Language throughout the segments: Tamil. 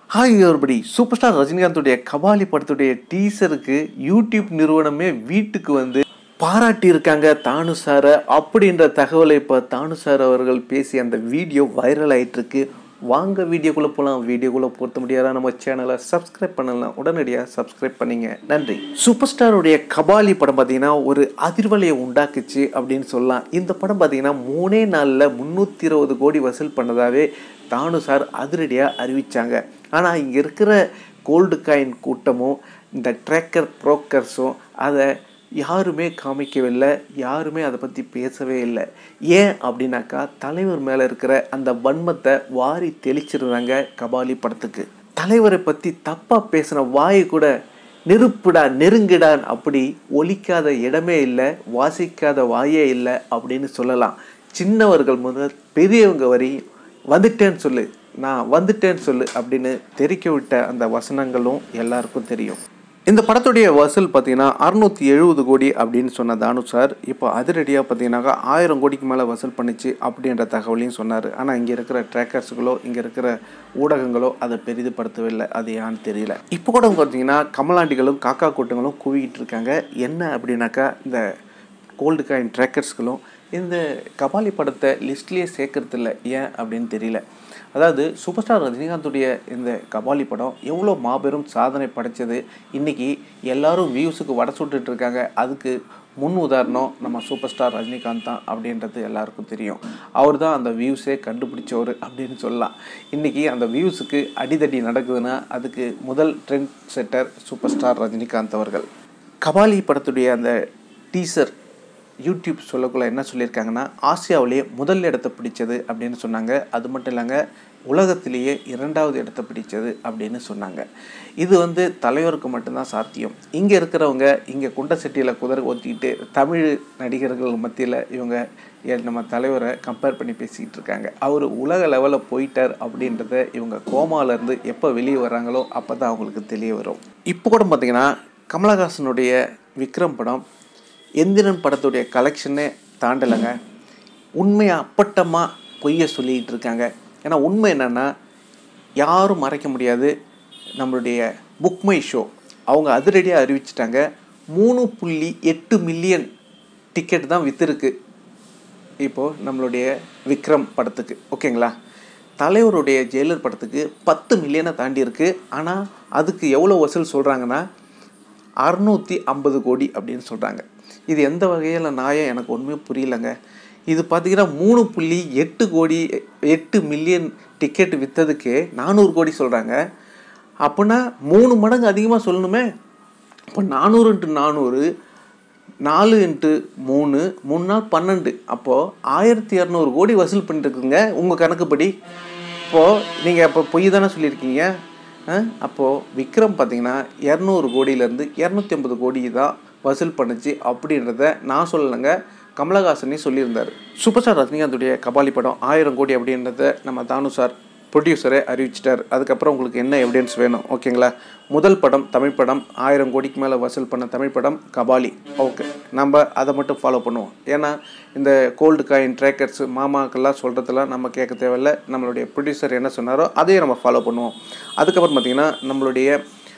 ஹாய் everybody சூப்பர் ஸ்டார் ரஜினிகாந்துடைய கபாலி படத்துடைய டீசருக்கு யூடியூப் நிறுவனமே வீட்டுக்கு வந்து பாராட்டியிருக்காங்க தானு சாரை அப்படின்ற தகவலை இப்போ தானு சார் அவர்கள் பேசி அந்த வீடியோ வைரல் ஆயிட்டு இருக்கு வாங்க வீடியோக்குள்ளே போகலாம் வீடியோக்குள்ளே பொறுத்த முடியாதா நம்ம சேனலை சப்ஸ்கிரைப் பண்ணலாம் உடனடியாக சப்ஸ்கிரைப் பண்ணிங்க நன்றி சூப்பர் ஸ்டாருடைய கபாலி படம் பார்த்தீங்கன்னா ஒரு அதிர்வலையை உண்டாக்குச்சு அப்படின்னு சொல்லலாம் இந்த படம் பார்த்தீங்கன்னா மூணே நாளில் முந்நூற்றி இருபது கோடி வசூல் பண்ணதாவே தானு சார் அதிரடியாக அறிவித்தாங்க ஆனால் இங்கே இருக்கிற கோல்டு காயின் கூட்டமும் இந்த ட்ராக்கர் ப்ரோக்கர்ஸும் அதை யாருமே காமிக்கவில்லை யாருமே அதை பற்றி பேசவே இல்லை ஏன் அப்படின்னாக்கா தலைவர் மேலே இருக்கிற அந்த வன்மத்தை வாரி தெளிச்சிருந்தாங்க கபாலி படத்துக்கு தலைவரை பற்றி தப்பாக பேசின வாய் கூட நெருப்புடா நெருங்குடான் அப்படி ஒலிக்காத இடமே இல்லை வாசிக்காத வாயே இல்லை அப்படின்னு சொல்லலாம் சின்னவர்கள் முதல் பெரியவங்க வரையும் வந்துட்டேன்னு சொல்லு நான் வந்துட்டேன்னு சொல்லு அப்படின்னு தெரிக்க விட்ட அந்த வசனங்களும் எல்லாருக்கும் தெரியும் இந்த படத்துடைய வசூல் பார்த்தீங்கன்னா அறுநூத்தி எழுபது கோடி அப்படின்னு சொன்ன தானு சார் இப்போ அதிரடியாக பார்த்தீங்கன்னாக்கா ஆயிரம் கோடிக்கு மேலே வசூல் பண்ணிச்சு அப்படின்ற தகவலையும் சொன்னார் ஆனால் இங்கே இருக்கிற ட்ராக்கர்ஸுகளோ இங்கே இருக்கிற ஊடகங்களோ அதை பெரிதுபடுத்தவில்லை அது ஏன்னு தெரியல இப்போ கூட பார்த்தீங்கன்னா கமலாண்டிகளும் காக்கா கூட்டங்களும் குவிக்கிட்டு இருக்காங்க என்ன அப்படின்னாக்கா இந்த கோல்டு காயின் ட்ராக்கர்ஸ்களும் இந்த கபாலி படத்தை லிஸ்ட்லேயே சேர்க்கறதில்ல ஏன் அப்படின்னு தெரியல அதாவது சூப்பர் ஸ்டார் ரஜினிகாந்துடைய இந்த கபாலி படம் எவ்வளோ மாபெரும் சாதனை படைச்சது இன்றைக்கி எல்லாரும் வியூஸுக்கு வடை சுட்டுட்டு இருக்காங்க அதுக்கு முன் உதாரணம் நம்ம சூப்பர் ஸ்டார் ரஜினிகாந்த் தான் அப்படின்றது எல்லாருக்கும் தெரியும் அவர் தான் அந்த வியூஸே கண்டுபிடிச்சவர் அப்படின்னு சொல்லலாம் இன்றைக்கி அந்த வியூஸுக்கு அடிதடி நடக்குதுன்னா அதுக்கு முதல் trend setter super star Rajinikanth அவர்கள் கபாலி படத்துடைய அந்த டீசர் யூடியூப் சொல்லக்குள்ள என்ன சொல்லியிருக்காங்கன்னா ஆசியாவிலேயே முதல் இடத்தை பிடிச்சது அப்படின்னு சொன்னாங்க அது மட்டும் இல்லைங்க உலகத்திலேயே இரண்டாவது இடத்தை பிடிச்சது அப்படின்னு சொன்னாங்க இது வந்து தலைவருக்கு மட்டும்தான் சாத்தியம் இங்கே இருக்கிறவங்க இங்கே குண்ட செட்டியில் குதிரை ஓத்திக்கிட்டு தமிழ் நடிகர்கள் மத்தியில் இவங்க ஏ- நம்ம தலைவரை கம்பேர் பண்ணி பேசிக்கிட்டு இருக்காங்க அவர் உலக லெவலில் போயிட்டார் அப்படின்றத இவங்க கோமாலேருந்து எப்போ வெளியே வராங்களோ அப்போ தான் அவங்களுக்கு தெரிய வரும் இப்போ கூட பார்த்தீங்கன்னா கமலஹாசனுடைய விக்ரம் படம் எந்திரன் படத்துடைய கலெக்ஷனே தாண்டலைங்க உண்மையை அப்பட்டமாக பொய்ய சொல்லிக்கிட்டு இருக்காங்க ஏன்னா உண்மை என்னென்னா யாரும் மறைக்க முடியாது நம்மளுடைய புக் மை ஷோ அவங்க அதிரடியாக அறிவிச்சிட்டாங்க மூணு புள்ளி எட்டு மில்லியன் டிக்கெட் தான் விற்றுருக்கு இப்போது நம்மளுடைய விக்ரம் படத்துக்கு ஓகேங்களா தலைவருடைய ஜெயிலர் படத்துக்கு பத்து மில்லியனை தாண்டி இருக்கு ஆனால் அதுக்கு எவ்வளோ வசூல் சொல்கிறாங்கன்னா அறுநூற்றி ஐம்பது கோடி அப்படின்னு சொல்கிறாங்க இது எந்த வகையில் நியாயம் எனக்கு ஒன்றுமே புரியலங்க இது பார்த்தீங்கன்னா மூணு புள்ளி எட்டு கோடி எட்டு மில்லியன் டிக்கெட் விற்றதுக்கே நானூறு கோடி சொல்கிறாங்க அப்படின்னா மூணு மடங்கு அதிகமாக சொல்லணுமே இப்போ நானூறு இன்ட்டு நானூறு நாலு இன்ட்டு மூணு மூணு நாள் பன்னெண்டு அப்போது ஆயிரத்தி இரநூறு கோடி வசூல் பண்ணிட்டுருக்குங்க உங்கள் கணக்குப்படி இப்போது நீங்கள் அப்போ பொய் தானே சொல்லியிருக்கீங்க ஆ? அப்போது விக்ரம் பார்த்தீங்கன்னா இரநூறு கோடியிலேருந்து இரநூத்தி ஐம்பது கோடி தான் வசூல் பண்ணுச்சு அப்படின்றத நான் சொல்லலைங்க கமலஹாசனே சொல்லியிருந்தார் சூப்பர் ஸ்டார் ரஜினிகாந்துடைய கபாலி படம் ஆயிரம் கோடி அப்படின்றத நம்ம தானு சார் ப்ரொடியூசரே அறிவிச்சிட்டார் அதுக்கப்புறம் உங்களுக்கு என்ன எவிடன்ஸ் வேணும் ஓகேங்களா முதல் படம் தமிழ் படம் ஆயிரம் கோடிக்கு மேலே வசூல் பண்ண தமிழ் படம் கபாலி ஓகே நம்ம அதை மட்டும் ஃபாலோ பண்ணுவோம் ஏன்னா இந்த கோல்டு காயின் ட்ராக்கர்ஸ் மாமாக்கெல்லாம் சொல்கிறதெல்லாம் நம்ம கேட்க தேவையில்ல நம்மளுடைய ப்ரொடியூசர் என்ன சொன்னாரோ அதையும் நம்ம ஃபாலோ பண்ணுவோம் அதுக்கப்புறம் பார்த்திங்கன்னா நம்மளுடைய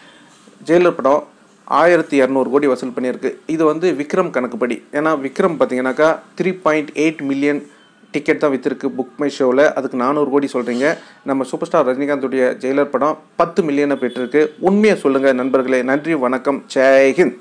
ஜெயிலர் படம் ஆயிரத்தி இரநூறு கோடி வசூல் பண்ணியிருக்கு இது வந்து விக்ரம் கணக்குப்படி ஏன்னா விக்ரம் பார்த்தீங்கன்னாக்கா three point eight million ticket தான் விற்றுருக்கு புக் மை ஷோவில் அதுக்கு நானூறு கோடி சொல்கிறீங்க நம்ம சூப்பர் ஸ்டார் ரஜினிகாந்துடைய ஜெயிலர் படம் பத்து மில்லியனை பெற்றிருக்கு உண்மையை சொல்லுங்கள் நண்பர்களே நன்றி வணக்கம் ஜெய் ஹிந்த்